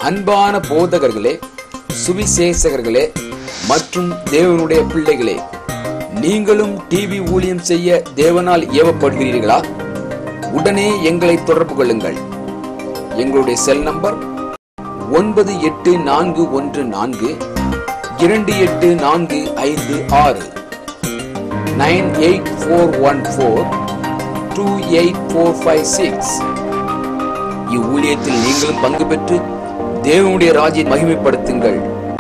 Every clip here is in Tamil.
அன்பான போதகர்களே சுவிசேஷகர்களே மற்றும் தேவனுடைய பிள்ளைகளே நீங்களும் டிவி ஊழியம் செய்ய தேவனால் ஏவப்படுகிறீர்களா உடனே எங்களை தொடர்பு கொள்ளுங்கள் எங்களுடைய செல் நம்பர் ஒன்பது எட்டு நான்கு ஒன்று நான்கு இரண்டு எட்டு நான்கு ஐந்து ஆறு nine eight four one four two eight four five six இவ்வூழியத்தில் நீங்களும் பங்கு பெற்று தேவனுடைய ராஜ்யை மகிமைப்படுத்துங்கள்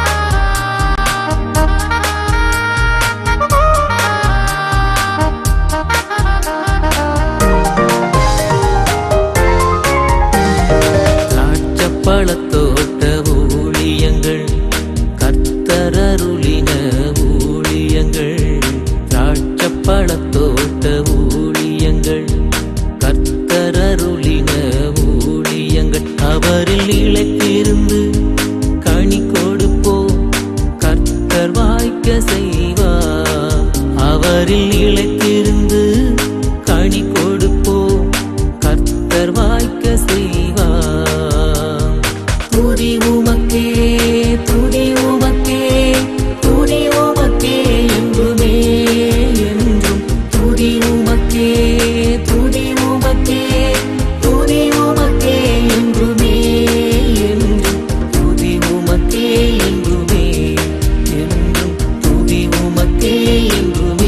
திராட்சப்பழத்தோட்ட ஊழியங்கள் கர்த்தரருளின ஊழியங்கள் திராட்சப்பழத்தோட்ட ஊழியங்கள் கர்த்தரருளின ஊழியங்கள் அவரில் இழைத்திருந்து கனி கொடுப்போம் கர்த்தர் வாய்க்க செய்வார் அவரில் இழைத்திருந்து கனி கொடுப்போம் கர்த்தர் வாய்க்க செய்வார் துதி உமக்கே துதி உமக்கே துதி உமக்கே என்றுமே என்றும் துதி உமக்கே துதி உமக்கே துதி உமக்கே என்றுமே என்றும் துதி உமக்கே என்றுமே என்றும் துதி உமக்கே என்றுமே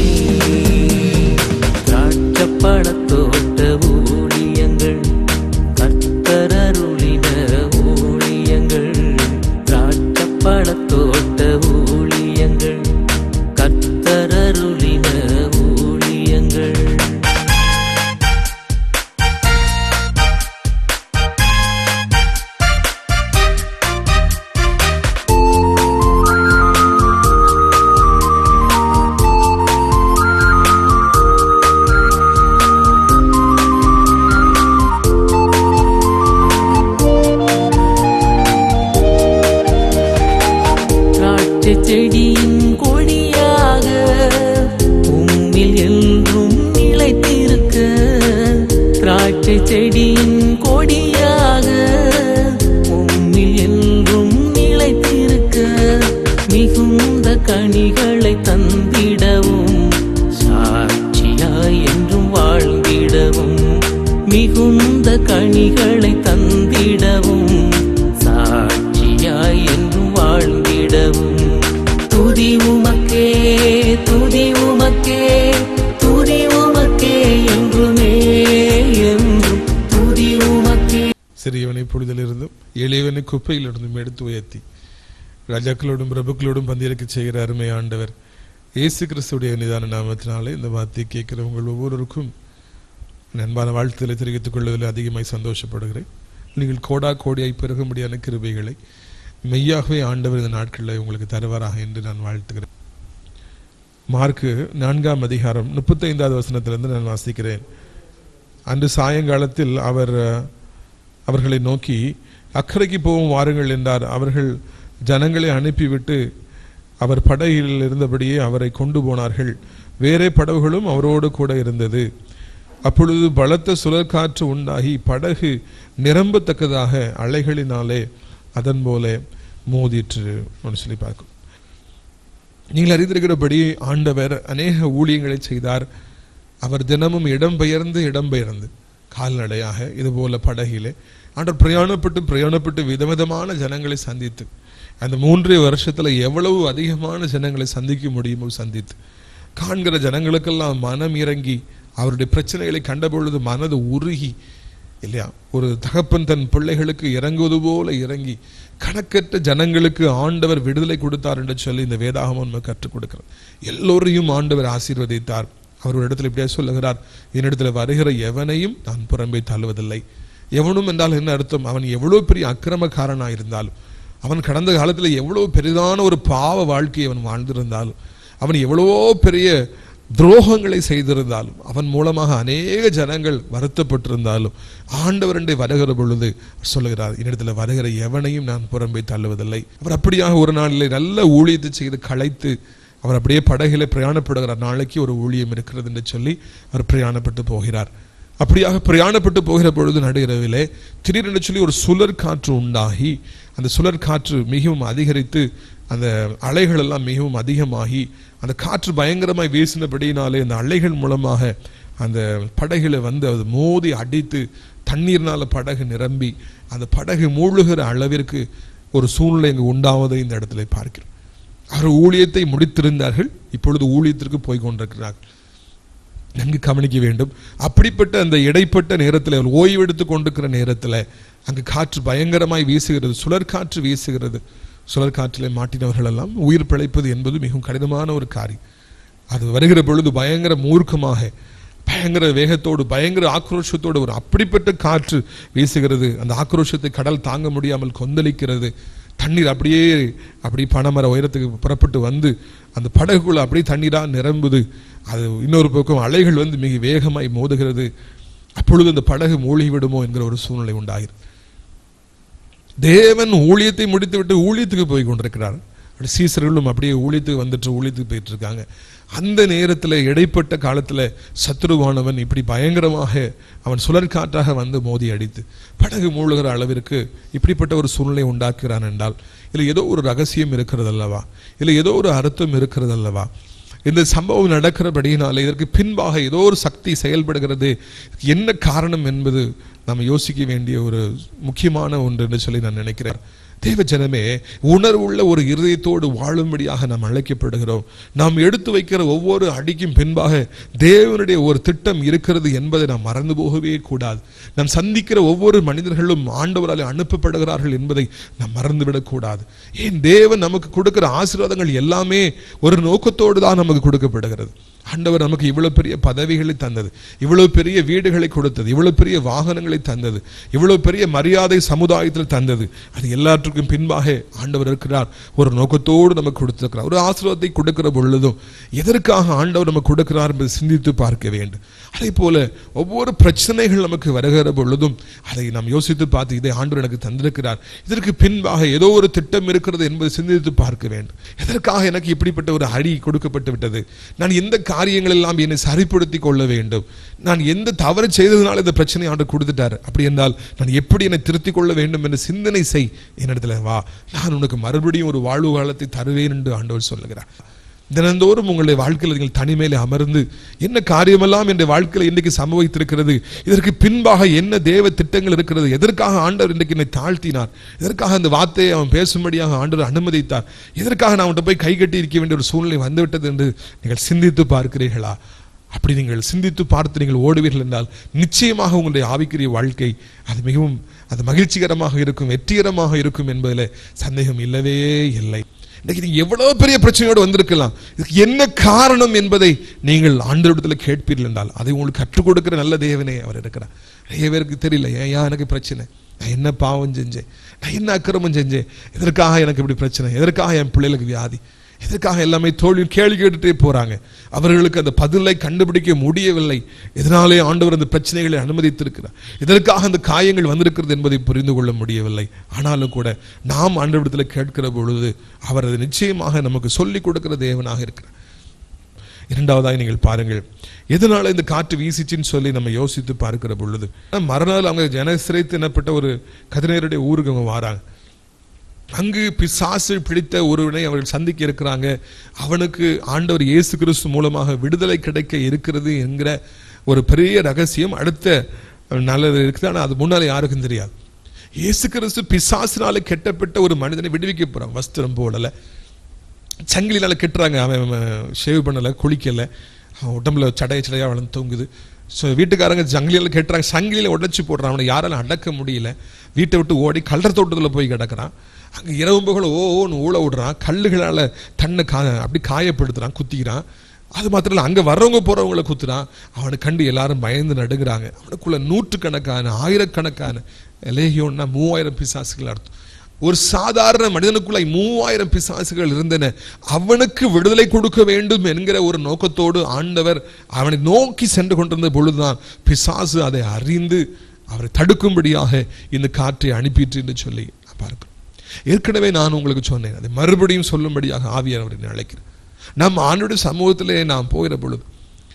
திராட்சப்பழத்தோட்ட ஊழியங்கள் கர்த்தரருளின ஊழியங்கள் திராட்சப்பழத்தோட்ட ஊழியங்கள் கர்த்தரருளின ஊழியங்கள் திராட்சை செடியின் கொடியாக உம்மில் என்றும் நிலைத்திருக்க திராட்சை செடியின் கொடியாக உம்மில் என்றும் நிலைத்திருக்க மிகுந்த கனிகளை தந்திடவும் சாட்சியாய் என்றும் வாழ்ந்திடவும் மிகுந்த கனிகளை தந்திடவும் சாட்சியாய் என்றும் வாழ்ந்திடவும் துதி உமக்கே துதி உமக்கே துதி உமக்கே என்றுமே என்றும் துதி உமக்கே சிறியவனை பொழுதிலிருந்தும் எளியவனை குப்பையிலிருந்தும் எடுத்து உயர்த்தி ராஜாக்களோடும் பிரபுக்களோடும் பந்திருக்க செய்கிற அருமை ஆண்டவர் இயேசு கிறிஸ்துடைய நிதான நாமத்தினாலே இந்த வார்த்தை கேட்கிற உங்கள் ஒவ்வொருவருக்கும் என் அன்பான வாழ்த்துதலை தெரிவித்துக் கொள்வதில் அதிகமாய் சந்தோஷப்படுகிறேன் நீங்கள் கோடா கோடியாய் பெருகும்படியான கிருபைகளை மெய்யாகவே ஆண்டவர் இந்த நாட்களில் உங்களுக்கு தருவாராக என்று நான் வாழ்த்துகிறேன் மார்க்கு நான்காம் அதிகாரம் முப்பத்தைந்தாவது வசனத்திலிருந்து நான் வாசிக்கிறேன் அன்று சாயங்காலத்தில் அவர் அஹ், அவர்களை நோக்கி அக்கறைக்கு போவோம் வாருங்கள் என்றார் அவர்கள் ஜனங்களை அனுப்பிவிட்டு அவர் படகில் இருந்தபடியே அவரை கொண்டு போனார்கள் வேறே படகுகளும் அவரோடு கூட இருந்தது அப்பொழுது பலத்த சுழற்காற்று உண்டாகி படகு நிரம்பத்தக்கதாக அலைகளினாலே அதன் போல மோதிற்று அப்படின்னு சொல்லி பார்க்கும் நீங்கள் அறிந்திருக்கிறபடி ஆண்டவர் அநேக ஊழியங்களை செய்தார் அவர் தினமும் இடம்பெயர்ந்து இடம்பெயர்ந்து கால்நடையாக இதுபோல படகிலே ஆண்டவர் பிரயாணப்பட்டு பிரயாணப்பட்டு விதவிதமான ஜனங்களை சந்தித்து அந்த மூன்றே வருஷத்துல எவ்வளவு அதிகமான ஜனங்களை சந்திக்க முடியுமோ சந்தித்து காண்கிற ஜனங்களுக்கெல்லாம் மனம் இறங்கி அவருடைய பிரச்சனைகளை கண்டபொழுது மனது உருகி இல்லையா ஒரு தகப்பன் தன் பிள்ளைகளுக்கு இறங்குவது போல இறங்கி கணக்கற்ற ஜனங்களுக்கு ஆண்டவர் விடுதலை கொடுத்தார் என்று சொல்லி இந்த வேதாகமம் நமக்கு கற்றுக் கொடுக்கிறார் எல்லோரையும் ஆண்டவர் ஆசீர்வதித்தார் அவர் ஒரு இடத்துல இப்படியே சொல்லுகிறார் என்னிடத்துல வருகிற எவனையும் நான் புறம்பே தள்ளுவதில்லை எவனும் என்றால் என்ன அர்த்தம் அவன் எவ்வளவு பெரிய அக்கிரமக்காரனாக இருந்தாலும் அவன் கடந்த காலத்தில் எவ்வளவு பெரிதான ஒரு பாவ வாழ்க்கையை அவன் வாழ்ந்திருந்தாலும் அவன் எவ்வளவோ பெரிய துரோகங்களை செய்திருந்தாலும் அவன் மூலமாக அநேக ஜனங்கள் வருத்தப்பட்டிருந்தாலும் ஆண்டவரண்டை வருகிற பொழுது அவர் சொல்லுகிறார் என்னிடத்தில் வருகிற எவனையும் நான் புறம்பே தள்ளுவதில்லை அவர் அப்படியாக ஒரு நாளிலே நல்ல ஊழியத்தை செய்து களைத்து அவர் அப்படியே படகிலே பிரயாணப்படுகிறார் நாளைக்கு ஒரு ஊழியம் இருக்கிறது என்று சொல்லி அவர் பிரயாணப்பட்டு போகிறார் அப்படியாக பிரயாணப்பட்டு போகிற பொழுது நடுகிறவிலே திடீரென்று சொல்லி ஒரு சுழற் காற்று உண்டாகி அந்த சுழற் காற்று மிகவும் அதிகரித்து அந்த அலைகள் எல்லாம் மிகவும் அதிகமாகி அந்த காற்று பயங்கரமாய் வீசினபடியினாலே அந்த அலைகள் மூலமாக அந்த படகுல வந்து அது மோதி அடித்து தண்ணீர்னால படகு நிரம்பி அந்த படகு மூழ்குகிற அளவிற்கு ஒரு சூழ்நிலை இங்கு உண்டாவதை இந்த இடத்துல பார்க்கிறோம் அவர் ஊழியத்தை முடித்திருந்தார்கள் இப்பொழுது ஊழியத்திற்கு போய் கொண்டிருக்கிறார்கள் நன்கு கவனிக்க வேண்டும் அப்படிப்பட்ட அந்த இடைப்பட்ட நேரத்தில் அவர் ஓய்வெடுத்து கொண்டிருக்கிற நேரத்தில் அங்கு காற்று பயங்கரமாய் வீசுகிறது சுழற்காற்று வீசுகிறது சுழற்காற்றிலே மாட்டினவர்கள் எல்லாம் உயிர் பிழைப்பது என்பது மிகவும் கடினமான ஒரு காரியம் அது வருகிற பொழுது பயங்கர மூர்க்கமாக பயங்கர வேகத்தோடு பயங்கர ஆக்ரோஷத்தோடு ஒரு அப்படிப்பட்ட காற்று வீசுகிறது அந்த ஆக்ரோஷத்தை கடல் தாங்க முடியாமல் கொந்தளிக்கிறது தண்ணீர் அப்படியே அப்படி பனைமர உயரத்துக்கு புறப்பட்டு வந்து அந்த படகுக்குள்ள அப்படியே தண்ணீரா நிரம்புது அது இன்னொரு பக்கம் அலைகள் வந்து மிக வேகமாய் மோதுகிறது அப்பொழுது அந்த படகு மூழ்கி விடுமோ என்கிற ஒரு சூழ்நிலை உண்டாகிறது தேவன் ஊழியத்தை முடித்துவிட்டு ஊழியத்துக்கு போய் கொண்டிருக்கிறார் அப்படி சீசர்களும் அப்படியே ஊழியத்துக்கு வந்துட்டு ஊழியத்துக்கு போயிட்டு இருக்காங்க அந்த நேரத்தில் இடைப்பட்ட காலத்தில் சத்ருவானவன் இப்படி பயங்கரமாக அவன் சுழற்காற்றாக வந்து மோதி அடித்து படகு மூழ்கிற அளவிற்கு இப்படிப்பட்ட ஒரு சூழ்நிலை உண்டாக்குகிறான் என்றால் இதில் ஏதோ ஒரு ரகசியம் இருக்கிறது அல்லவா இல்லை ஏதோ ஒரு அர்த்தம் இருக்கிறது அல்லவா இந்த சம்பவம் நடக்கிறபடியினால இதற்கு பின்பாக ஏதோ ஒரு சக்தி செயல்படுகிறது என்ன காரணம் என்பது நாம் யோசிக்க வேண்டிய ஒரு முக்கியமான ஒன்று என்று சொல்லி நான் நினைக்கிறேன் தேவ ஜனமே உணர்வுள்ள ஒரு இருதயத்தோடு வாழும்படியாக நாம் அழைக்கப்படுகிறோம் நாம் எடுத்து வைக்கிற ஒவ்வொரு அடிக்கும் பின்பாக தேவனுடைய ஒரு திட்டம் இருக்கிறது என்பதை நாம் மறந்து போகவே கூடாது நாம் சந்திக்கிற ஒவ்வொரு மனிதர்களும் ஆண்டவரால் அனுப்பப்படுகிறார்கள் என்பதை நாம் மறந்துவிடக் கூடாது ஏன் தேவன் நமக்கு கொடுக்கிற ஆசீர்வாதங்கள் எல்லாமே ஒரு நோக்கத்தோடு தான் நமக்கு கொடுக்கப்படுகிறது ஆண்டவர் நமக்கு இவ்வளவு பெரிய பதவிகளை தந்தது இவ்வளவு பெரிய வீடுகளை கொடுத்தது இவ்வளவு பெரிய வாகனங்களை தந்தது இவ்வளவு பெரிய மரியாதை சமுதாயத்தில் தந்தது அது எல்லாற்றுக்கும் பின்பாக ஆண்டவர் இருக்கிறார் ஒரு நோக்கத்தோடு நமக்கு கொடுத்திருக்கிறார் ஒரு ஆசீர்வாதத்தை கொடுக்கிற பொழுதும் எதற்காக ஆண்டவர் நமக்கு கொடுக்கிறார் என்பதை சிந்தித்து பார்க்க வேண்டும் அதே போல ஒவ்வொரு பிரச்சனைகள் நமக்கு வருகிற பொழுதும் அதை நாம் யோசித்து பார்த்து இதை ஆண்டவர் எனக்கு தந்திருக்கிறார் இதற்கு பின்பாக ஏதோ ஒரு திட்டம் இருக்கிறது என்பதை சிந்தித்து பார்க்க வேண்டும் எதற்காக எனக்கு இப்படிப்பட்ட ஒரு அடி கொடுக்கப்பட்டு விட்டது நான் எந்த காரியங்கள் எல்லாம் என்னை சரிப்படுத்திக் கொள்ள வேண்டும் நான் எந்த தவறு செய்ததுனால இந்த பிரச்சனை ஆண்டு கொடுத்துட்டார் அப்படி என்றால் நான் எப்படி என்னை திருத்திக் கொள்ள வேண்டும் என்று சிந்தனை செய் என்னிடத்துல வா நான் உனக்கு மறுபடியும் ஒரு வாழ்வு காலத்தை தருவேன் என்று ஆண்டவர் சொல்லுகிறார் தினந்தோறும் உங்களுடைய வாழ்க்கையில் நீங்கள் தனிமையில அமர்ந்து என்ன காரியமெல்லாம் என்ற வாழ்க்கையில் இன்றைக்கு சம்பவித்திருக்கிறது இதற்கு பின்பாக என்ன தேவ திட்டங்கள் இருக்கிறது எதற்காக ஆண்டவர் இன்றைக்கு என்னை தாழ்த்தினார் எதற்காக அந்த வார்த்தையை அவன் பேசும்படியாக ஆண்டவர் அனுமதித்தார் எதற்காக நான் அவன்கிட்ட போய் கை கட்டி இருக்க வேண்டிய ஒரு சூழ்நிலை வந்துவிட்டது என்று நீங்கள் சிந்தித்து பார்க்கிறீர்களா அப்படி நீங்கள் சிந்தித்து பார்த்து நீங்கள் ஓடுவீர்கள் என்றால் நிச்சயமாக உங்களுடைய ஆவிக்குரிய வாழ்க்கை அது மிகவும் அது மகிழ்ச்சிகரமாக இருக்கும் வெற்றிகரமாக இருக்கும் என்பதில் சந்தேகம் இல்லவே இல்லை இன்னைக்கு நீங்க எவ்வளவு பெரிய பிரச்சனையோடு வந்திருக்கலாம் இதுக்கு என்ன காரணம் என்பதை நீங்கள் ஆண்டவரிடத்தில் கேட்பீர்கள் என்றால் அதை உங்களுக்கு கற்றுக் கொடுக்கிற நல்ல தேவனே அவர் இருக்கிறார் நிறைய பேருக்கு தெரியல ஏன் ஏன் எனக்கு பிரச்சனை நான் என்ன பாவம் செஞ்சேன் நான் என்ன அக்கிரமம் செஞ்சேன் எதற்காக எனக்கு இப்படி பிரச்சனை எதற்காக என் பிள்ளைகளுக்கு வியாதி எதற்காக எல்லாமே தோல்வி கேள்வி கேட்டுட்டே போறாங்க அவர்களுக்கு அந்த பதிலை கண்டுபிடிக்க முடியவில்லை இதனாலே ஆண்டவர் அந்த பிரச்சனைகளை அனுமதித்திருக்கிறார் இதற்காக அந்த காயங்கள் வந்திருக்கிறது என்பதை புரிந்து கொள்ள முடியவில்லை ஆனாலும் கூட நாம் ஆண்டவரிடத்தில் கேட்கிற பொழுது அவர் அதை நிச்சயமாக நமக்கு சொல்லிக் கொடுக்கிற தேவனாக இருக்கிறார் இரண்டாவதாக நீங்கள் பாருங்கள் எதனால இந்த காற்று வீசிச்சுன்னு சொல்லி நம்ம யோசித்து பார்க்கிற பொழுது மறுநாள் அவங்க ஜனசிறைத்து எனப்பட்ட ஒரு கதிரேருடைய ஊருக்கு அவங்க வாராங்க அங்கு பிசாசு பிடித்த ஒருவனை அவர்கள் சந்திக்க இருக்கிறாங்க அவனுக்கு ஆண்டவர் இயேசு கிறிஸ்து மூலமாக விடுதலை கிடைக்க இருக்கிறது என்கிற ஒரு பெரிய ரகசியம் அடுத்த நல்லது இருக்குது ஆனால் அது முன்னால யாருக்கும் தெரியாது இயேசு கிறிஸ்து பிசாசினால கெட்டப்பட்ட ஒரு மனிதனை விடுவிக்க போறான் வஸ்திரம் போடல சங்கிலினால கெட்டுறாங்க அவன் ஷேவ் பண்ணல குளிக்கல அவன் உடம்புல சடைய சடையா வளர்ந்து தூங்குது ஸோ வீட்டுக்காரங்க ஜங்கிலியில் கெட்டுறாங்க சங்கிலியில் உடைச்சு போடுறான் அவனை யாராலும் அடக்க முடியல வீட்டை விட்டு ஓடி கல்லர் தோட்டத்தில் போய் கிடக்கிறான் அங்கே இரவு பகல ஓ ஓன்னு ஊழ விடுறான் கல்லுகளால் தன்னை கா அப்படி காயப்படுத்துறான் குத்திக்கிறான் அது மாத்திரம் இல்லை அங்கே வர்றவங்க போகிறவங்கள குத்துறான் அவனை கண்டு எல்லாரும் பயந்து நடுங்கிறாங்க அவனுக்குள்ள நூற்றுக்கணக்கான ஆயிரக்கணக்கான லேகியோன்னா மூவாயிரம் பிசாசுகள் அர்த்தம் ஒரு சாதாரண மனிதனுக்குள்ள மூவாயிரம் பிசாசுகள் இருந்தன அவனுக்கு விடுதலை கொடுக்க வேண்டும் என்கிற ஒரு நோக்கத்தோடு ஆண்டவர் அவனை நோக்கி சென்று கொண்டிருந்த பொழுதுதான் பிசாசு அதை அறிந்து அவரை தடுக்கும்படியாக இந்த காற்றை அனுப்பிட்டு என்று சொல்லி நான் பார்க்கிறோம் ஏற்கனவே நான் உங்களுக்கு சொன்னேன் அதை மறுபடியும் சொல்லும்படியாக ஆவியார் அவரை அழைக்கிறேன் நம் ஆண்டுடைய சமூகத்திலே நாம் போகிற பொழுது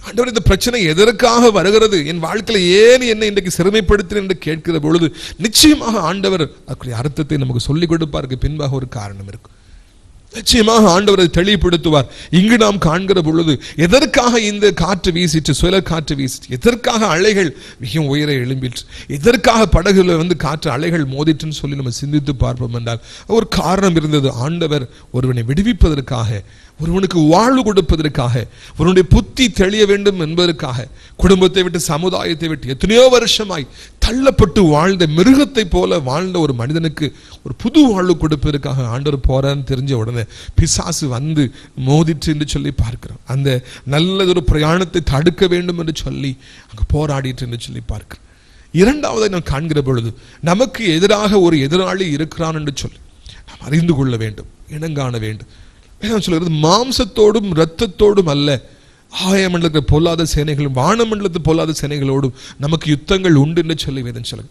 ஆண்டவர் இந்த பிரச்சனை எதற்காக வருகிறது என் வாழ்க்கையில ஏன் என்னை இன்றைக்கு சிறுமைப்படுத்தின என்று கேட்கிற பொழுது நிச்சயமாக ஆண்டவர் அதுக்குரிய அர்த்தத்தை நமக்கு சொல்லிக் கொடுப்பாருக்கு பின்பாக ஒரு காரணம் இருக்கும் நிச்சயமாக ஆண்டவர் அதை தெளிவுபடுத்துவார் இங்கு நாம் காண்கிற பொழுது எதற்காக இந்த காற்று வீசிட்டு சுழல் காற்று வீசிட்டு எதற்காக அலைகள் மிகவும் உயர எழும்பிற்று எதற்காக படகுல வந்து காற்று அலைகள் மோதிட்டுன்னு சொல்லி நம்ம சிந்தித்து பார்ப்போம் என்றால் ஒரு காரணம் இருந்தது ஆண்டவர் ஒருவனை விடுவிப்பதற்காக ஒருவனுக்கு வாழ்வு கொடுப்பதற்காக ஒருவனுடைய புத்தி தெளிய வேண்டும் என்பதற்காக குடும்பத்தை விட்டு சமுதாயத்தை விட்டு எத்தனையோ வருஷமாய் தள்ளப்பட்டு வாழ்ந்த மிருகத்தை போல வாழ்ந்த ஒரு மனிதனுக்கு ஒரு புது வாழ்வு கொடுப்பதற்காக ஆண்டவர் போறான்னு தெரிஞ்ச உடனே பிசாசு வந்து மோதிற்று என்று சொல்லி பார்க்கிறோம் அந்த நல்லதொரு பிரயாணத்தை தடுக்க வேண்டும் என்று சொல்லி அங்க போராடிட்டு என்று சொல்லி பார்க்கிறோம் இரண்டாவதை நாம் காண்கிற பொழுது நமக்கு எதிராக ஒரு எதிராளி இருக்கிறான் என்று சொல்லி நாம் அறிந்து கொள்ள வேண்டும் இனங்காண வேண்டும் வேதம் சொல்கிறது மாம்சத்தோடும் இரத்தத்தோடும் அல்ல ஆய மண்டலத்தில் பொல்லாத சேனைகளும் வானமண்டலத்தில் பொல்லாத சேனைகளோடும் நமக்கு யுத்தங்கள் உண்டு என்று சொல்லி வேதம் சொல்லுங்க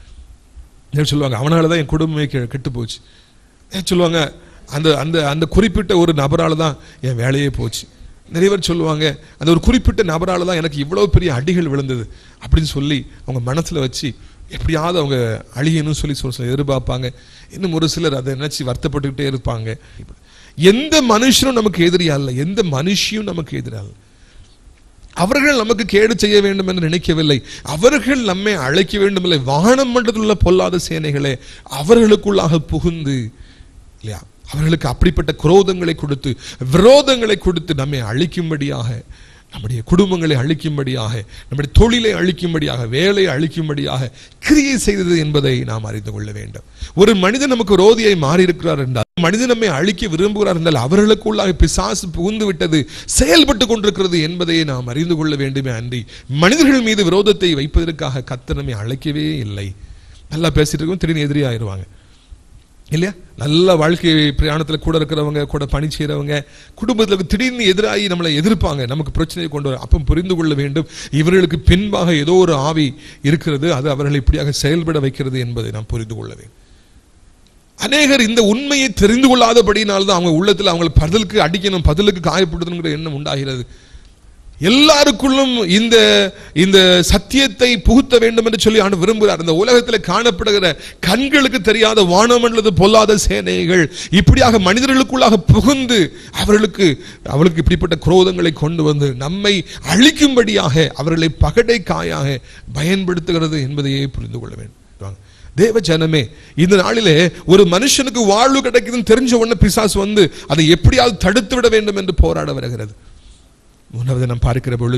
ஏன் சொல்லுவாங்க அவனால தான் என் குடும்பமே கெ- கெட்டு போச்சு ஏன் சொல்லுவாங்க அந்த அந்த அந்த குறிப்பிட்ட ஒரு நபரால தான் என் வேலையே போச்சு நிறைய பேர் சொல்லுவாங்க அந்த ஒரு குறிப்பிட்ட நபரால தான் எனக்கு இவ்வளவு பெரிய அடிகள் விழுந்தது அப்படின்னு சொல்லி அவங்க மனசுல வச்சு எப்படியாவது அவங்க அழியணும்னு சொல்லி சொல்ல சொல்ல எதிர்பார்ப்பாங்க இன்னும் ஒரு சிலர் அதை நினைச்சு வருத்தப்பட்டுக்கிட்டே இருப்பாங்க எந்த மனுஷனும் நமக்கு எதிரியா இல்லை எந்த மனுஷியும் நமக்கு எதிரா இல்லை அவர்கள் நமக்கு கேடு செய்ய வேண்டும் என்று நினைக்கவில்லை அவர்கள் நம்மை அழைக்க வேண்டும் இல்லை வானம் மண்டலத்தில் உள்ள பொல்லாத சேனைகளே அவர்களுக்குள்ளாக புகுந்து இல்லையா அவர்களுக்கு அப்படிப்பட்ட குரோதங்களை கொடுத்து விரோதங்களை கொடுத்து நம்மை அழிக்கும்படியாக நம்முடைய குடும்பங்களை அழிக்கும்படியாக நம்முடைய தொழிலை அழிக்கும்படியாக வேலையை அழிக்கும்படியாக கிரியை செய்தது என்பதை நாம் அறிந்து கொள்ள வேண்டும் ஒரு மனிதன் நமக்கு ரோதியை மாறி இருக்கிறார் என்றால் மனிதன் நம்மை அழிக்க விரும்புகிறார் என்றால் அவர்களுக்குள்ளாக பிசாசு புகுந்து விட்டது செயல்பட்டு கொண்டிருக்கிறது என்பதை நாம் அறிந்து கொள்ள வேண்டுமே அன்றி மனிதர்கள் மீது விரோதத்தை வைப்பதற்காக கத்த நம்மை அழைக்கவே இல்லை நல்லா பேசிட்டு இருக்கோம் திடீர்னு எதிரி ஆயிடுவாங்க இல்லையா நல்ல வாழ்க்கை பிரயாணத்துல கூட இருக்கிறவங்க கூட பணி செய்கிறவங்க குடும்பத்தில் திடீர்னு எதிராகி நம்மளை எதிர்ப்பாங்க நமக்கு பிரச்சனையை கொண்டு வர அப்போ புரிந்து கொள்ள வேண்டும் இவர்களுக்கு பின்பாக ஏதோ ஒரு ஆவி இருக்கிறது அது அவர்களை இப்படியாக செயல்பட வைக்கிறது என்பதை நாம் புரிந்து கொள்ள வேண்டும் அநேகர் இந்த உண்மையை தெரிந்து கொள்ளாதபடினால்தான் அவங்க உள்ளத்தில் அவங்களை பதிலுக்கு அடிக்கணும் பதிலுக்கு காயப்படுத்தணுங்கிற எண்ணம் உண்டாகிறது எல்லாருக்குள்ளும் இந்த இந்த சத்தியத்தை புகுத்த வேண்டும் என்று சொல்லி ஆண்டு விரும்புகிறார் இந்த உலகத்தில் காணப்படுகிற கண்களுக்கு தெரியாத வானமண்டலது பொல்லாத சேனைகள் இப்படியாக மனிதர்களுக்குள்ளாக புகுந்து அவர்களுக்கு அவர்களுக்கு இப்படிப்பட்ட குரோதங்களை கொண்டு வந்து நம்மை அழிக்கும்படியாக அவர்களை பகடை காயாக பயன்படுத்துகிறது என்பதையே புரிந்து கொள்ள வேண்டும் தேவ ஜனமே இந்த நாளிலே ஒரு மனுஷனுக்கு வாழ்வு கிடைக்குதுன்னு தெரிஞ்ச உடனே பிசாசு வந்து அதை எப்படியாவது தடுத்து விட வேண்டும் என்று போராட வருகிறது மூன்றாவது நாம் பார்க்கிற பொழுது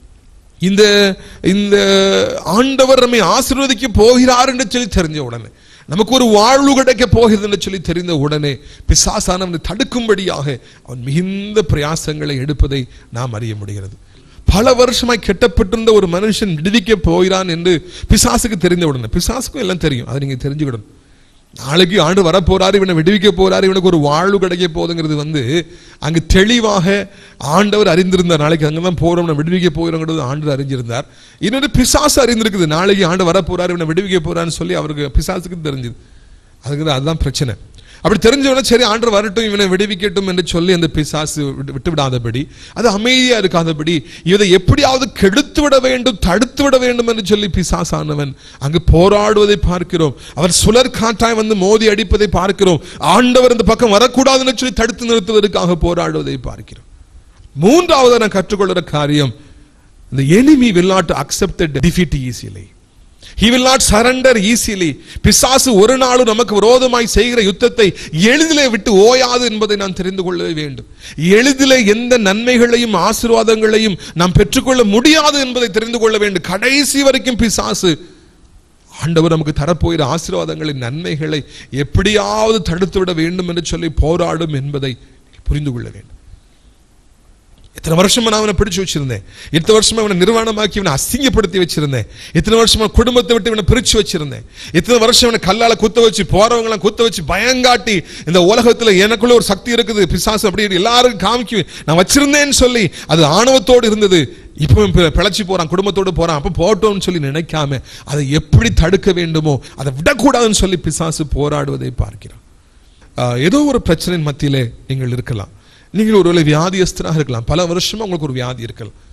இந்த இந்த ஆண்டவர் நம்மை ஆசீர்வதிக்க போகிறார் என்று சொல்லி தெரிஞ்ச உடனே நமக்கு ஒரு வாழ்வு கிடைக்க போகிறது என்று சொல்லி தெரிந்த உடனே பிசாசானவனை தடுக்கும்படியாக அவன் மிகுந்த பிரயாசங்களை எடுப்பதை நாம் அறிய முடிகிறது பல வருஷமாய் கெட்டப்பட்டிருந்த ஒரு மனுஷன் விடுவிக்க போகிறான் என்று பிசாசுக்கு தெரிந்த உடனே பிசாசுக்கும் எல்லாம் தெரியும் அதை நீங்க தெரிஞ்சுக்கிடணும் நாளைக்கு ஆண்டு வரப்போறாரு இவனை விடுவிக்க போறாரு இவனுக்கு ஒரு வாழ்வு கிடைக்க போகுதுங்கிறது வந்து அங்கு தெளிவாக ஆண்டவர் அறிந்திருந்தார் நாளைக்கு அங்கே தான் போறோம் நான் விடுவிக்க போகிறோங்கிறது ஆண்டவர் அறிஞ்சிருந்தார் இன்னொரு பிசாசு அறிந்திருக்குது நாளைக்கு ஆண்டு வரப்போறாரு இவனை விடுவிக்க போறான்னு சொல்லி அவருக்கு பிசாசுக்கு தெரிஞ்சுது அதுக்கு அதுதான் பிரச்சனை அப்படி தெரிஞ்சவன சரி ஆண்டு வரட்டும் இவனை விடுவிக்கட்டும் என்று சொல்லி அந்த பிசாசு விட்டு விட்டு விடாதபடி அது அமைதியா இருக்காதபடி இதை எப்படியாவது கெடுத்து விட வேண்டும் தடுத்து விட வேண்டும் என்று சொல்லி பிசாசானவன் அங்கு போராடுவதை பார்க்கிறோம் அவர் சுழற் காற்றாய் வந்து மோதி அடிப்பதை பார்க்கிறோம் ஆண்டவர் இந்த பக்கம் வரக்கூடாதுன்னு சொல்லி தடுத்து நிறுத்துவதற்காக போராடுவதை பார்க்கிறோம் மூன்றாவது நான் கற்றுக்கொள்கிற காரியம் the enemy will not accept the defeat easily he will not surrender easily பிசாசு ஒரு நாளும் நமக்கு விரோதமாய் செய்கிற யுத்தத்தை எளிதிலே விட்டு ஓயாது என்பதை நான் தெரிந்து கொள்ளவே வேண்டும் எளிதிலே எந்த நன்மைகளையும் ஆசீர்வாதங்களையும் நாம் பெற்றுக்கொள்ள முடியாது என்பதை தெரிந்து கொள்ள வேண்டும் கடைசி வரைக்கும் பிசாசு ஆண்டவர் நமக்கு தரப்போகிற ஆசீர்வாதங்களின் நன்மைகளை எப்படியாவது தடுத்து விட வேண்டும் என்று சொல்லி போராடும் என்பதை புரிந்து கொள்ள வேண்டும் எத்தனை வருஷமா நான் அவனை பிடிச்சு வச்சிருந்தேன் எத்தனை வருஷமா அவனை நிர்வாணமாக்கி இவனை அசிங்கப்படுத்தி வச்சிருந்தேன் எத்தனை வருஷமா குடும்பத்தை விட்டு இவனை பிரிச்சு வச்சிருந்தேன் எத்தனை வருஷம் இவனை கல்லால குத்த வச்சு போறவங்களாம் குத்த வச்சு பயங்காட்டி இந்த உலகத்துல எனக்குள்ள ஒரு சக்தி இருக்குது பிசாசு அப்படி இருக்கு. எல்லாருக்கும் காமிக்கு நான் வச்சிருந்தேன்னு சொல்லி அது ஆணவத்தோடு இருந்தது இப்போ இவன் பி- பிழைச்சு போறான் குடும்பத்தோடு போறான் அப்ப போட்டோம்னு சொல்லி நினைக்காம அதை எப்படி தடுக்க வேண்டுமோ அதை விடக்கூடாதுன்னு சொல்லி பிசாசு போராடுவதை பார்க்கிறோம் ஆஹ் ஏதோ ஒரு பிரச்சனையின் மத்தியிலே நீங்கள் இருக்கலாம் நீங்கள் ஒருவேளை வியாதியஸ்தராக இருக்கலாம் பல வருஷமா உங்களுக்கு ஒரு வியாதி இருக்கலாம்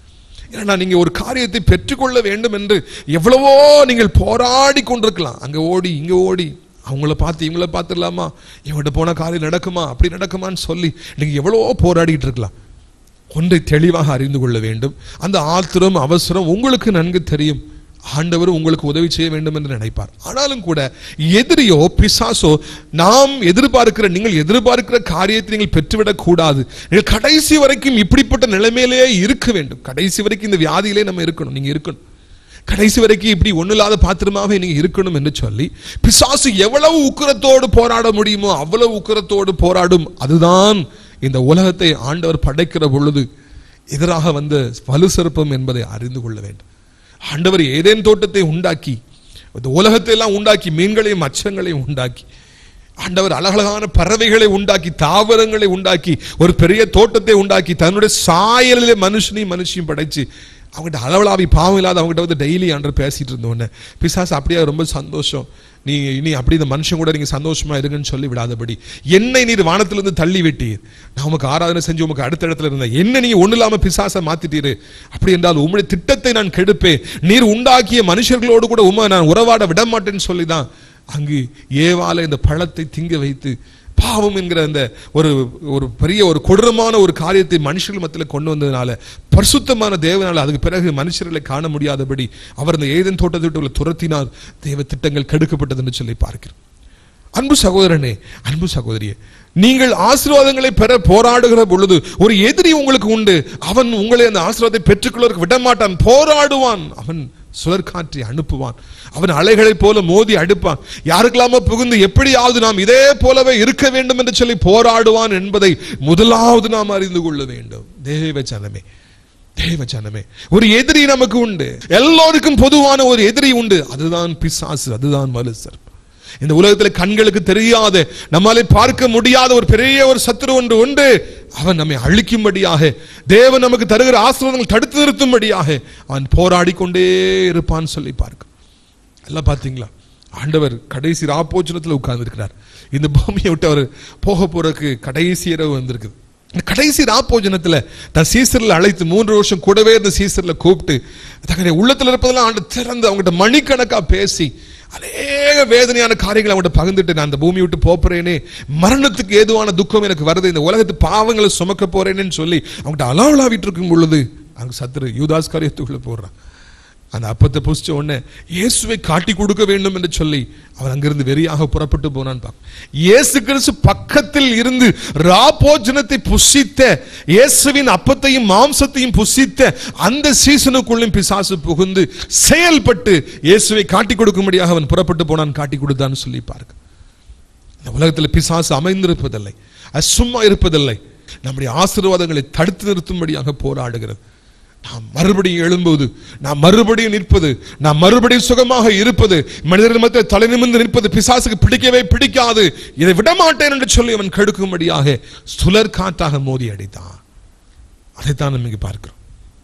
ஏன்னா நீங்க ஒரு காரியத்தை பெற்றுக்கொள்ள வேண்டும் என்று எவ்வளவோ நீங்கள் போராடி கொண்டிருக்கலாம் அங்க ஓடி இங்க ஓடி அவங்கள பார்த்து இவங்கள பார்த்துடலாமா இவங்ககிட்ட போன காரியம் நடக்குமா அப்படி நடக்குமான்னு சொல்லி நீங்க எவ்வளவோ போராடிட்டு இருக்கலாம் ஒன்றை தெளிவாக அறிந்து கொள்ள வேண்டும் அந்த ஆத்திரம் அவசரம் உங்களுக்கு நன்கு தெரியும் ஆண்டவர் உங்களுக்கு உதவி செய்ய வேண்டும் என்று நினைப்பார் ஆனாலும் கூட எதிரியோ பிசாசோ நாம் எதிர்பார்க்கிற நீங்கள் எதிர்பார்க்கிற காரியத்தை நீங்கள் பெற்றுவிடக் கூடாது நீங்கள் கடைசி வரைக்கும் இப்படிப்பட்ட நிலைமையிலேயே இருக்க வேண்டும் கடைசி வரைக்கும் இந்த வியாதியிலே நம்ம இருக்கணும் நீங்க இருக்கணும் கடைசி வரைக்கும் இப்படி ஒண்ணில்லாத பாத்திரமாவே நீங்க இருக்கணும் என்று சொல்லி பிசாசு எவ்வளவு உக்கிரத்தோடு போராட முடியுமோ அவ்வளவு உக்கிரத்தோடு போராடும் அதுதான் இந்த உலகத்தை ஆண்டவர் படைக்கிற பொழுது எதிராக வந்த வலு சிறப்பம் என்பதை அறிந்து கொள்ள வேண்டும் ஆண்டவர் ஏதேன் தோட்டத்தை உண்டாக்கி இந்த உலகத்தை எல்லாம் உண்டாக்கி மீன்களையும் மச்சங்களையும் உண்டாக்கி ஆண்டவர் அழகழகான பறவைகளை உண்டாக்கி தாவரங்களை உண்டாக்கி ஒரு பெரிய தோட்டத்தை உண்டாக்கி தன்னுடைய சாயலிலே மனுஷனையும் மனுஷியும் படைச்சு அவங்ககிட்ட அளவலாவி பாவம் இல்லாத அவங்ககிட்ட வந்து டெய்லி ஆண்டர் பேசிட்டு இருந்தோன்னே பிசாசு அப்படியே ரொம்ப சந்தோஷம் நீ இனி அப்படி இந்த மனுஷன் கூட நீங்க சந்தோஷமா இருங்கன்னு சொல்லி விடாதபடி என்னை நீர் வானத்திலிருந்து தள்ளி விட்டீர் நான் உமக்கு ஆராதனை செஞ்சு உமக்கு அடுத்த இடத்துல இருந்தேன் என்ன நீங்க ஒண்ணு இல்லாம பிசாசை மாத்திட்டீரு அப்படி என்றால் உம்முடைய திட்டத்தை நான் கெடுப்பேன் நீர் உண்டாக்கிய மனுஷர்களோடு கூட உமை நான் உறவாட விட மாட்டேன்னு சொல்லி தான் அங்கு ஏவால இந்த பழத்தை திங்க வைத்து பாவம் என்கிற அந்த ஒரு ஒரு பெரிய ஒரு கொடூரமான ஒரு காரியத்தை மனுஷர்கள் மத்தியில் கொண்டு வந்ததுனால பரிசுத்தமான தேவனால அதுக்கு பிறகு மனுஷர்களை காண முடியாதபடி அவர் அந்த ஏதன் தோட்டத்தை விட்டு உள்ள துரத்தினார் தேவ திட்டங்கள் கெடுக்கப்பட்டது என்று சொல்லி பார்க்கிறோம் அன்பு சகோதரனே அன்பு சகோதரியே நீங்கள் ஆசீர்வாதங்களை பெற போராடுகிற பொழுது ஒரு எதிரி உங்களுக்கு உண்டு அவன் உங்களை அந்த ஆசீர்வாதத்தை பெற்றுக்கொள்வதற்கு விடமாட்டான் போராடுவான் அவன் சுழற்காற்றை அனுப்புவான் அவன் அலைகளைப் போல மோதி அடுப்பான் யாருக்கெல்லாமோ புகுந்து எப்படியாவது நாம் இதே போலவே இருக்க வேண்டும் என்று சொல்லி போராடுவான் என்பதை முதலாவது நாம் அறிந்து கொள்ள வேண்டும் தேவ ஜனமே தேவ ஜனமே ஒரு எதிரி நமக்கு உண்டு எல்லோருக்கும் பொதுவான ஒரு எதிரி உண்டு அதுதான் பிசாசு அதுதான் மலுசர் இந்த உலகத்தில் கண்களுக்கு தெரியாத நம்மாலே பார்க்க முடியாத ஒரு பெரிய ஒரு சத்துரு ஒன்று உண்டு அவன் நம்மை அழிக்கும்படியாக தேவன் நமக்கு தருகிற ஆசீர்வாதங்கள் தடுத்து நிறுத்தும்படியாக அவன் போராடி கொண்டே இருப்பான் சொல்லி பார்க்க எல்லாம் பார்த்தீங்களா ஆண்டவர் கடைசி ராப்போச்சனத்தில் உட்கார்ந்துருக்கிறார் இந்த பூமியை விட்டு அவர் போக போறதுக்கு கடைசி இரவு வந்திருக்குது இந்த கடைசி ராப்போஜனத்துல தன் சீசரில் அழைத்து மூன்று வருஷம் கூடவே இருந்த சீசரில் கூப்பிட்டு தங்களுடைய உள்ளத்துல இருப்பதெல்லாம் ஆண்டு திறந்து அவங்ககிட்ட மணிக்கணக்கா பேசி அநேக வேதனையான காரியங்களை அவங்ககிட்ட பகிர்ந்துட்டு நான் அந்த பூமி விட்டு போறேனே மரணத்துக்கு ஏதுவான துக்கம் எனக்கு வருது இந்த உலகத்து பாவங்களை சுமக்க போறேனேன்னு சொல்லி அவங்ககிட்ட அலாவலாவிட்டு இருக்கும் பொழுது அங்க சத்துரு யூதாஸ் காரியத்துக்குள்ள போடுறான் அந்த அப்பத்தை புசிச்ச உடனே இயேசுவை காட்டி கொடுக்க வேண்டும் என்று சொல்லி அவன் அங்கிருந்து வெறியாக புறப்பட்டு போனான் பார்க்க இயேசு கிறிஸ்து பக்கத்தில் இருந்து ராபோஜனத்தை புசித்த இயேசுவின் அப்பத்தையும் மாம்சத்தையும் புசித்த அந்த சீசனுக்குள்ளும் பிசாசு புகுந்து செயல்பட்டு இயேசுவை காட்டி கொடுக்கும்படியாக அவன் புறப்பட்டு போனான் காட்டி கொடுத்தான்னு சொல்லி பார்க்க இந்த உலகத்தில் பிசாசு அமைந்திருப்பதில்லை அது சும்மா இருப்பதில்லை நம்முடைய ஆசீர்வாதங்களை தடுத்து நிறுத்தும்படியாக போராடுகிறது நாம் மறுபடியும் எழும்போது நாம் மறுபடியும் நிற்பது நாம் மறுபடியும் சுகமாக இருப்பது மனிதர்கள் மத்தியில் தலை நிமிர்ந்து நிற்பது பிசாசுக்கு பிடிக்கவே பிடிக்காது இதை விடமாட்டேன் என்று சொல்லி அவன் கெடுக்கும்படியாக சுழற் காற்றாக மோதி அடித்தான் அதைத்தான் நம்ம இங்க பார்க்கிறோம்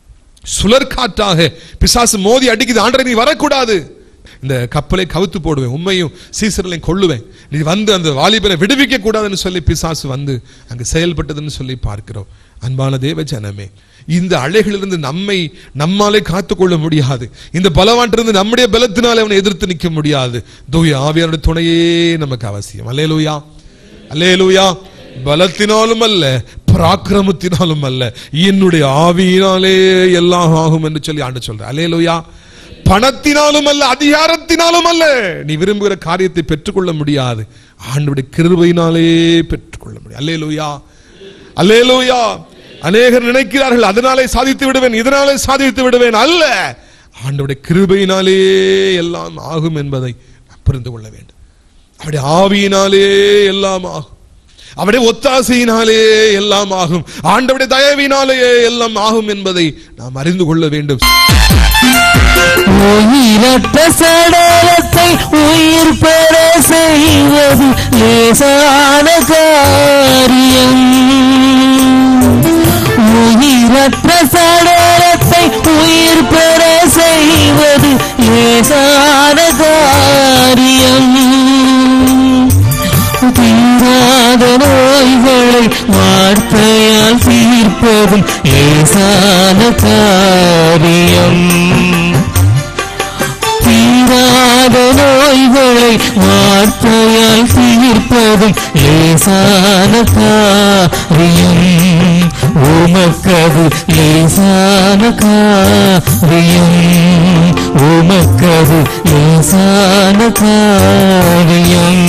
சுழற் காற்றாக பிசாசு மோதி அடிக்குது ஆண்டரை நீ வரக்கூடாது இந்த கப்பலை கவுத்து போடுவேன் உண்மையும் சீசர்களையும் கொள்ளுவேன் நீ வந்து அந்த வாலிபனை விடுவிக்க கூடாதுன்னு சொல்லி பிசாசு வந்து அங்கு செயல்பட்டதுன்னு சொல்லி பார்க்கிறோம் அன்பான தேவ ஜனமே இந்த அலைகளிலிருந்து நம்மை நம்மாலே காத்துக்கொள்ள முடியாது இந்த பலவான்றிருந்து நம்முடைய பலத்தினாலே அவனை எதிர்த்து நிற்க முடியாது தூய ஆவியானுடைய துணையே நமக்கு அவசியம் அல்லேலூயா அல்லேலூயா பலத்தினாலும் அல்ல பராக்கிரமத்தினாலும் அல்ல என்னுடைய ஆவியினாலே எல்லாம் ஆகும் என்று சொல்லி ஆண்டு சொல்ற அல்லேலூயா பணத்தினாலும் அல்ல அதிகாரத்தினாலும் அல்ல நீ விரும்புகிற காரியத்தை பெற்றுக்கொள்ள முடியாது ஆண்டுடைய கிருபையினாலே பெற்றுக்கொள்ள முடியும் அல்லேலூயா அல்லேலூயா அநேகர் நினைக்கிறார்கள் அதனாலே சாதித்து விடுவேன் இதனாலே சாதித்து விடுவேன் அல்ல ஆண்டவுடைய கிருபையினாலே எல்லாம் ஆகும் என்பதை நாம் புரிந்து கொள்ள வேண்டும் அவருடைய ஆவியினாலே எல்லாம் ஆகும் அவருடைய ஒத்தாசையினாலே எல்லாம் ஆகும் ஆண்டவுடைய தயவினாலே எல்லாம் ஆகும் என்பதை நாம் அறிந்து கொள்ள வேண்டும் உயிரற்ற சடலத்தை உயிர் பெற செய்வது லேசான காரியம் உயிரற்ற சடலத்தை உயிர் பெற செய்வது லேசான காரியம் தீராத நோய்களை வார்த்தையால் தீர்ப்பதும் லேசான காரியம் தீராத நோய்களை வார்த்தையால் தீர்ப்பதும் லேசான காரியம் உமக்கது லேசான காரியம் உமக்கது லேசான காரியம்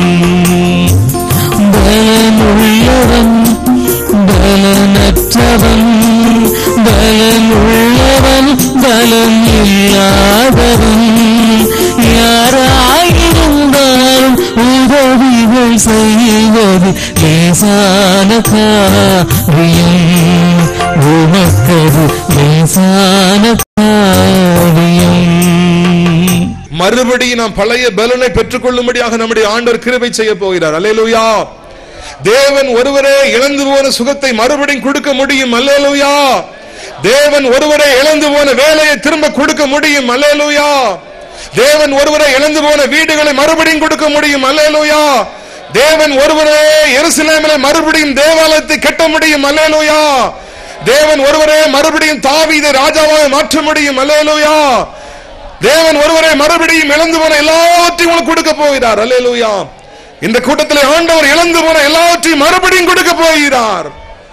பலனுள்ளவன் பலனற்றவன் பலனுள்ளவன் பலம் இல்லாதவன் யாராயிருந்தாலும் உதவிகள் செய்வது லேசான காரியம் உமக்கது லேசான காரியம் மறுபடியும் நாம் பழைய பலனை பெற்றுக்கொள்ளும்படியாக நம்முடைய ஆண்டவர் கிருபை செய்ய போகிறார் அல்லேலூயா தேவன் ஒருவரே இழந்து போன சுகத்தை மறுபடியும் கொடுக்க முடியும் அல்லேலூயா தேவன் ஒருவரே இழந்து போன வேலையை திரும்ப கொடுக்க முடியும் அல்லேலூயா தேவன் ஒருவரே இழந்து போன வீடுகளை மறுபடியும் கொடுக்க முடியும் அல்லேலூயா தேவன் ஒருவரே எருசலேமிலே மறுபடியும் தேவாலயத்தை கட்ட முடியும் அல்லேலூயா தேவன் ஒருவரே மறுபடியும் தாவீதை ராஜாவாக மாற்ற முடியும் அல்லேலூயா தேவன் ஒருவரை மறுபடியும் இழந்து போன எல்லாவற்றையும் உனக்கு கொடுக்க போகிறார் அல்லேலூயா இந்த கூட்டத்தில் ஆண்டவர் இழந்து போன எல்லாவற்றையும் மறுபடியும் கொடுக்க போகிறார்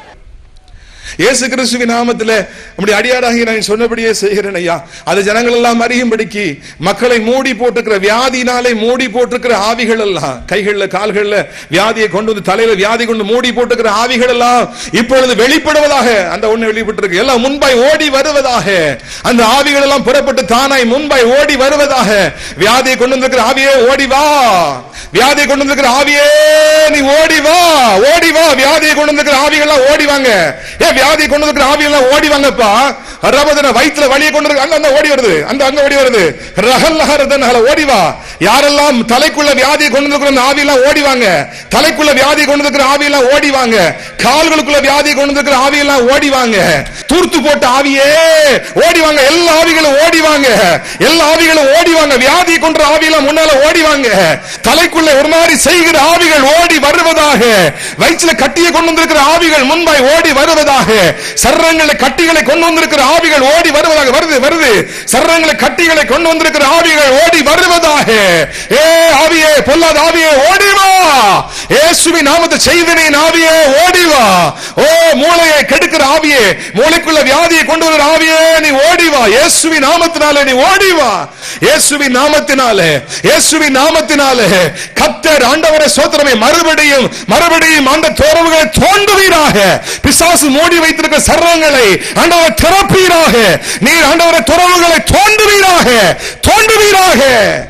இயேசு கிறிஸ்துவின் நாமத்திலே நம்முடைய அடியாராகி நான் சொன்னபடியே செய்கிறேன் ஐயா அது ஜனங்கள் எல்லாம் அறியும்படிக்கு மக்களை மூடி போட்டிருக்கிற வியாதினாலே மூடி போட்டிருக்கிற ஆவிகள் எல்லாம் கைகள்ல கால்கள்ல வியாதியை கொண்டு வந்து தலையில வியாதி கொண்டு மூடி போட்டிருக்கிற ஆவிகள் எல்லாம் இப்பொழுது வெளிப்படுவதாக அந்த ஒண்ணு வெளிப்பட்டிருக்கு எல்லாம் முன்பாய் ஓடி வருவதாக அந்த ஆவிகள் எல்லாம் புறப்பட்டு தானாய் முன்பாய் ஓடி வருவதாக வியாதியை கொண்டு வந்திருக்கிற ஆவியே ஓடி வா வியாதியை கொண்டு வந்திருக்கிற ஆவியே நீ ஓடி வா ஓடி வா வியாதியை கொண்டு வந்திருக்கிற ஆவிகள்லாம் ஓடி வாங்க ஏன் வியாதியை கொண்டு வந்திருக்கிற ஆவிகள்லாம் ஓடி வாங்கப்பா ரபதன வயிற்றுல வலியை கொண்டு இருக்கு அங்க அங்க ஓடி வருது அந்த அங்க ஓடி வருது ரகல்லஹரதன் ஓடி வா யாரெல்லாம் தலைக்குள்ள வியாதியை கொண்டு வந்திருக்கிற அந்த ஆவியெல்லாம் ஓடி வாங்க தலைக்குள்ள வியாதியை கொண்டு வந்திருக்கிற ஆவியெல்லாம் ஓடி வாங்க கால்களுக்குள்ள வியாதியை கொண்டு வந்திருக்கிற ஆவியெல்லாம் ஓடி வாங்க தூர்த்து போட்ட ஆவியே ஓடி வாங்க எல்லா ஆவிகளும் ஓடி வாங்க எல்லா ஆவிகளும் ஓடி வாங்க வியாதியை கொன்ற ஆவியெல்லாம் முன்னால ஓடி வாங்க தலைக்குள்ள ஒரு மாதிரி செய்கிற ஆவிகள் ஓடி வருவதாக வயிற்றுல கட்டியை கொண்டு வந்திருக்கிற ஆவிகள் முன்பாய் ஓடி வருவதாக சர்ரங்களை கட்டிகளை கொண்டு வந்திருக்கிற ஆவிகள் ஓடி வருவதாக வருது வருது சர்ரங்களை கட்டிகளை கொண்டு வந்திருக்கிற ஆவிகள் ஓடி வருவதாக ஏ ஆவியே பொல்லாத ஆவியே ஓடி வா இயேசுவின் நாமத்தை செய்தனின் ஆவியே ஓடி வா ஓ மூளையை கெடுக்கிற ஆவியே மூளைக்குள்ள வியாதியை கொண்டு வர ஆவியே நீ ஓடி வா இயேசுவின் நாமத்தினாலே நீ ஓடி வா இயேசுவின் நாமத்தினாலே இயேசுவின் நாமத்தினாலே கத்தர் ஆண்டவரை சோத்திரமே மறுபடியும் மறுபடியும் அந்த தோறவுகளை தோண்டுவீராக பிசாசு மூடி வைத்திருக்கிற சர்வங்களை ஆண்டவர் திறப்பீராக நீர் ஆண்டவரை துறவுகளை தோண்டுவீராக தோண்டுவீராக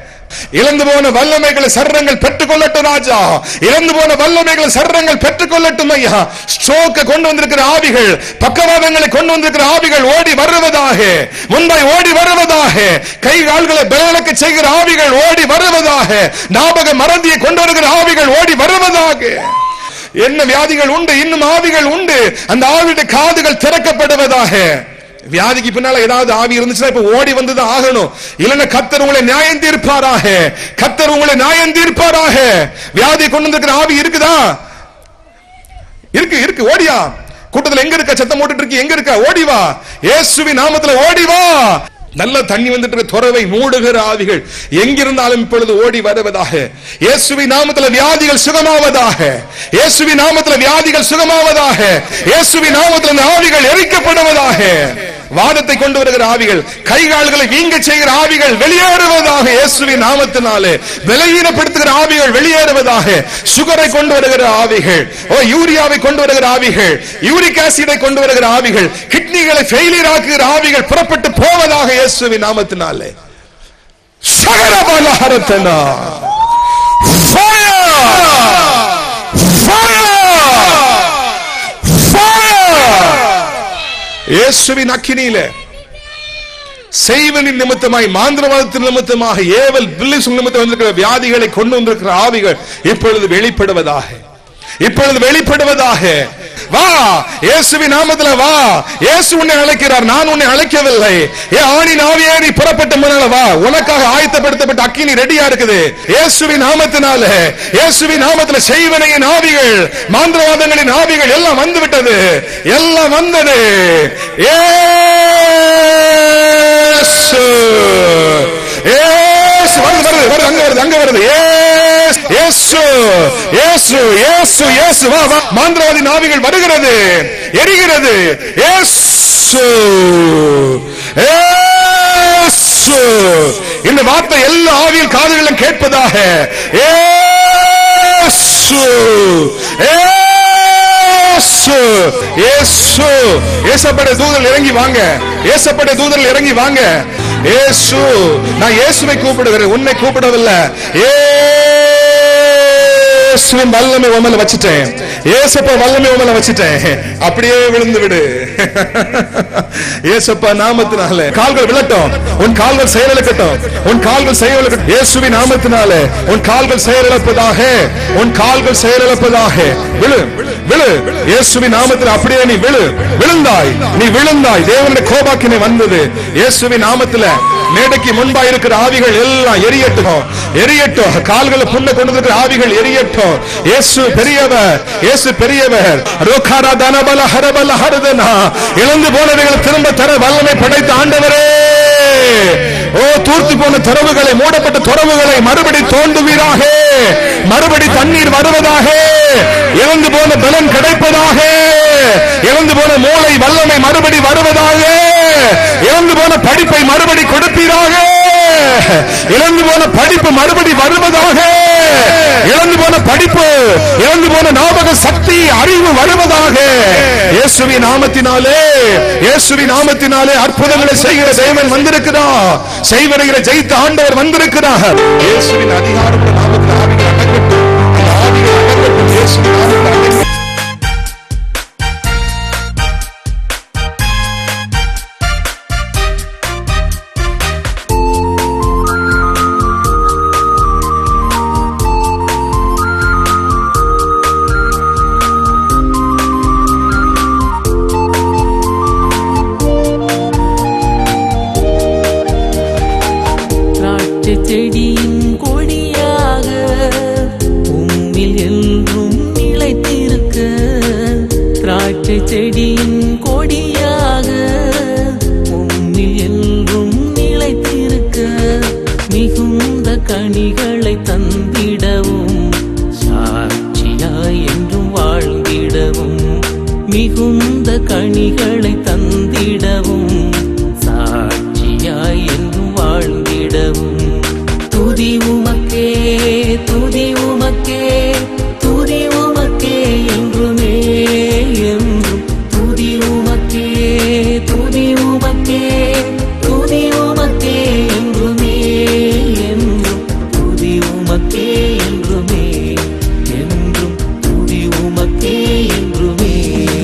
இழந்து போன வல்லமைகளை சர்ரங்கள் பெற்றுக்கொள்ளட்டும் ராஜா இழந்து போன வல்லமைகளை சர்ரங்கள் பெற்றுக்கொள்ளட்டும் ஐயா ஸ்ட்ரோக்க கொண்டு வந்திருக்கிற ஆவிகள் பக்கவாதங்களை கொண்டு வந்திருக்கிற ஆவிகள் ஓடி வருவதாக முன்பாய் ஓடி வருவதாக கை கால்களை பலனுக்கு செய்கிற ஆவிகள் ஓடி வருவதாக ஞாபக மறதியை கொண்டு வருகிற ஆவிகள் ஓடி வருவதாக என்ன வியாதிகள் உண்டு இன்னும் ஆவிகள் உண்டு அந்த ஆவியுடைய காதுகள் திறக்கப்படுவதாக வியாதிக்கு பின்னால ஏதாவது ஆவி இருந்துச்சுன்னா இப்ப ஓடி வந்துதான் ஆகணும் இல்லைன்னா கத்தர் உங்களை நியாயம் தீர்ப்பாராக கத்தர் உங்களை நியாயம் தீர்ப்பாராக வியாதி கொண்டு வந்திருக்கிற ஆவி இருக்குதா இருக்கு இருக்கு ஓடியா கூட்டத்துல எங்க இருக்க சத்தம் போட்டுட்டு இருக்கு எங்க இருக்க ஓடி வா இயேசுவின் நாமத்துல ஓடி வா நல்ல தண்ணி வந்துட்டு இருக்க துறவை மூடுகிற ஆவிகள் எங்கிருந்தாலும் இப்பொழுது ஓடி வருவதாக இயேசுவி நாமத்துல வியாதிகள் சுகமாவதாக இயேசுவி நாமத்துல வியாதிகள் சுகமாவதாக இயேசுவி நாமத்துல இந்த ஆவிகள் எரிக்கப்படுவதாக வாதத்தை கொண்டு வருகிற ஆவிகள் கை கால்களை வீங்க செய்கிற ஆவிகள் வெளியேறுவதாக இயேசுவின் நாமத்தினாலே விலையீனப்படுத்துகிற ஆவிகள் வெளியேறுவதாக சுகரை கொண்டு வருகிற ஆவிகள் ஓ யூரியாவை கொண்டு வருகிற ஆவிகள் யூரிக் ஆசிடை கொண்டு வருகிற ஆவிகள் கிட்னிகளை ஃபெயிலியர் ஆக்குகிற ஆவிகள் புறப்பட்டு போவதாக இயேசுவின் நாமத்தினாலே சகல பலஹரத்தனா Fire! Fire! Fire! இயேசுவின் அக்கினியிலே செய்வனின் நிமித்தமாய் மாந்திரவாதத்தின் நிமித்தமாக ஏவல் பில்லிஸ் நிமித்தம் வந்திருக்கிற வியாதிகளை கொண்டு வந்திருக்கிற ஆவிகள் இப்பொழுது வெளிப்படுவதாக இப்பொழுது வெளிப்படுவதாக வா இயேசுவின் நாமத்துல வா இயேசு உன்னை அழைக்கிறார் நான் உன்னை அழைக்கவில்லை ஏ ஆணின் ஆவியே நீ புறப்பட்ட முன்னால வா உனக்காக ஆயத்தப்படுத்தப்பட்ட அக்கினி ரெடியா இருக்குது இயேசுவின் நாமத்தினால இயேசுவின் நாமத்துல செய்வனையின் ஆவிகள் மாந்திரவாதங்களின் ஆவிகள் எல்லாம் வந்து விட்டது எல்லாம் வந்தது இயேசு இயேசு வருது வருது வருது அங்க வருது அங்க வருது இயேசு இயேசு இயேசு இயேசு இயேசு வா வா மாந்திரவாதி நாவிகள் வருகிறது எரிகிறது இயேசு இயேசு இந்த வார்த்தை எல்லா ஆவியில் காதுகளும் கேட்பதாக இயேசு இயேசு இயேசு ஏசப்பட தூதர்கள் இறங்கி வாங்க ஏசப்பட தூதர்கள் இறங்கி வாங்க இயேசு நான் இயேசுவை கூப்பிடுகிறேன் உன்னை கூப்பிடவில்லை இயேசுவின் வல்லமை உமல வச்சுட்டேன் ஏசப்பா வல்லமை உமல வச்சுட்டேன் அப்படியே விழுந்து விடு ஏசப்பா நாமத்தினால கால்கள் விழட்டும் உன் கால்கள் செயலிழக்கட்டும் உன் கால்கள் செயலிழக்கட்டும் இயேசுவின் நாமத்தினால உன் கால்கள் செயலிழப்பதாக உன் கால்கள் செயலிழப்பதாக விழு விழு இயேசுவின் நாமத்தில் அப்படியே நீ விழு விழுந்தாய் நீ விழுந்தாய் தேவனுடைய கோபாக்கினை வந்தது இயேசுவின் நாமத்துல மேடைக்கு முன்பா இருக்கிற ஆவிகள் எல்லாம் எரியட்டும் எரியட்டும் கால்களை புண்ண கொண்டு இருக்கிற ஆவிகள் எரியட்டும் இயேசு பெரியவர் இயேசு பெரியவர் ரோகாரா தனபல ஹரபல ஹரதனா இழந்து போனவைகளை திரும்ப தர வல்லமை படைத்த ஆண்டவரே ஓ தூர்த்து போன துறவுகளை மூடப்பட்ட துறவுகளை மறுபடி தோண்டுவீராக மறுபடி தண்ணீர் வருவதாக இழந்து போன பலன் கிடைப்பதாக இழந்து போன மூளை வல்லமை மறுபடி வருவதாக இழந்து போன படிப்பை மறுபடி கொடுப்பீராக இழந்து போன படிப்பு மறுபடி வருவதாக இழந்து போன படிப்பு இழந்து போன ஞாபக சக்தி அறிவு வருவதாக இயேசுவின் நாமத்தினாலே இயேசுவின் நாமத்தினாலே அற்புதங்களை செய்கிற தேவன் வந்திருக்கிறார் செய்வரைகிற ஜெயித்த ஆண்டவர் வந்திருக்கிறார் இயேசுவின் அதிகாரமுள்ள நாமத்தில் ஆவிகள் அடங்கட்டும் இந்த ஆவிகள் அடங்கட்டும் இயேசுவின் நாமத்தில் அடங்கட்டும் திராட்சை செடியின் கொடியாக உம்மில் என்றும் நிலைத்திருக்க திராட்சை செடியின் கொடியாக உம்மில் என்றும் நிலைத்திருக்க மிகுந்த கனிகளை தந்திடவும் சாட்சியாய் என்றும் வாழ்ந்திடவும் மிகுந்த கனிகளை தந்திடவும் சாட்சியாய் என்றும் வாழ்ந்திடவும் துதி உமக்கே துதி உமக்கே துதி உமக்கே என்றுமே என்றும் துதி உமக்கே துதி உமக்கே துதி உமக்கே என்றுமே என்றும் துதி உமக்கே என்றுமே என்றும் துதி உமக்கே என்றுமே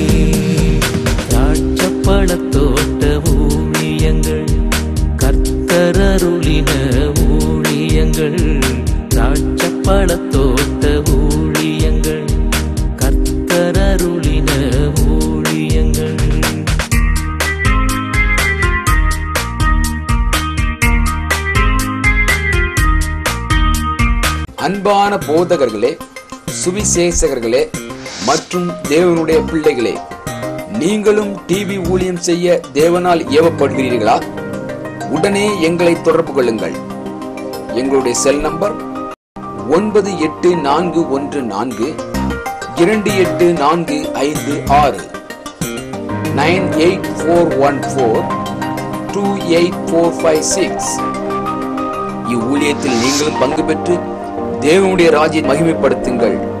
திராட்சப்பழத்தோட்ட ஊழியங்கள் கர்த்தரருளின ஊழியங்கள் திராட்சப்பழத்தோட்ட ஊழியங்கள் கர்த்தரருளின ஊழியங்கள் அன்பான போதகர்களே சுவிசேஷகர்களே மற்றும் தேவனுடைய பிள்ளைகளே நீங்களும் டிவி ஊழியம் செய்ய தேவனால் ஏவப்படுகிறீர்களா உடனே எங்களை தொடர்பு கொள்ளுங்கள் எங்களுடைய செல் நம்பர் ஒன்பது எட்டு நான்கு ஒன்று நான்கு இரண்டு எட்டு நான்கு ஐந்து ஆறு nine eight four one four two eight four five six இவ்வூழியத்தில் நீங்களும் பங்கு பெற்று தேவனுடைய ராஜ்யை மகிமைப்படுத்துங்கள்